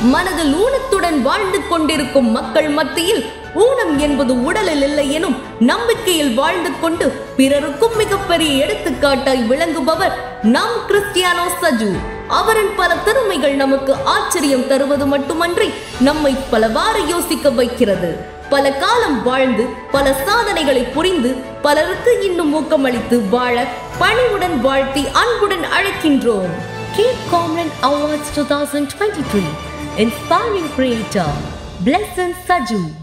மனதில் ஊனத்துடன் வாழ்ந்து கொண்டிருக்கும் மக்கள் மத்தியில் ஊனம் என்பது உடலில் இல்லை எனும் நம்பிக்கையில் வாழ்ந்து கொண்டு பிறருக்கும் மிகப்பெரிய எடுத்துக்காட்டாய் விளங்குபவர் நம் கிறிஸ்டியானோ சஜு அவரின் பல திறமைகள் நமக்கு ஆச்சரியம் தருவது மட்டுமன்றி நம்மை பலவாறு யோசிக்க வைக்கிறது பல காலம் வாழ்ந்து பல சாதனைகளை புரிந்து பலருக்கு இன்னும் ஊக்கமளித்து வாழ பணிவுடன் வாழ்த்தி அன்புடன் அழைக்கின்றோம் Cape Comrade Awards 2023 Inspiring Creator Blessing Saju